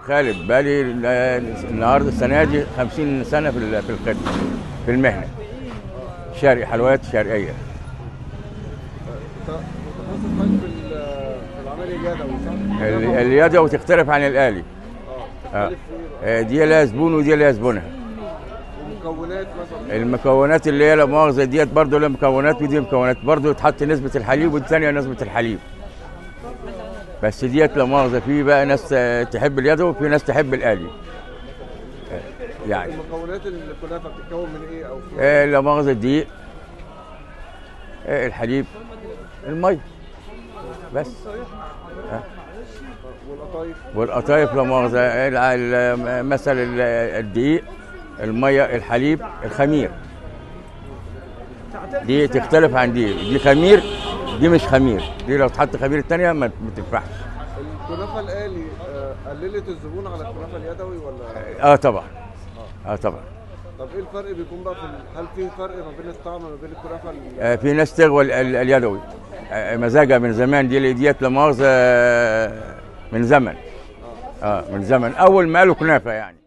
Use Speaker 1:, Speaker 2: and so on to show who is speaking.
Speaker 1: خالد بقالي ال- النهارده السنه دي 50 سنه في ال- في الخدمه في المهنه شرقي حلويات شرقيه
Speaker 2: ت- متخصص حضرتك في ال- في العمل اليدوي صح؟
Speaker 1: ال- اليدوي تختلف عن الالي
Speaker 2: اه
Speaker 1: آه.
Speaker 2: تختلف في ايه بقى؟
Speaker 1: آه، دي لها زبون ودي لها زبونها
Speaker 2: ومكونات مثلا
Speaker 1: المكونات اللي هي لا مؤاخذه ديت برضه لها مكونات ودي مكونات برضه تحط نسبه الحليب والثانيه نسبه الحليب بس ديت لا مؤاخذه في بقى ناس آه، تحب اليدوي وفي ناس تحب الالي آه، يعني
Speaker 2: المكونات الكنافه بتتكون من ايه او في
Speaker 1: آه، لا مؤاخذه الدقيق آه، الحليب المي بس
Speaker 2: والقطايف
Speaker 1: والقطايف لا مؤاخذه ال- ال- مثلا ال- الدقيق الميه الحليب الخمير دي تختلف عن دي دي خمير دي مش خمير دي لو تحط خمير التانية ما ما تنفعش
Speaker 2: الكنافه الالي آه، قللت الزبون على الكنافه اليدوي ولا
Speaker 1: اه طبعا اه طبعا
Speaker 2: طب ايه الفرق بيكون بقى في ال- هل في فرق ما بين الطعم ما بين الكنافه ال-
Speaker 1: آه في ناس تغوى ال- ال- اليدوي آه مزاجها من زمان دي ديت لا مؤاخذه آه، من زمن اه من زمن اول ما قالوا كنافه يعني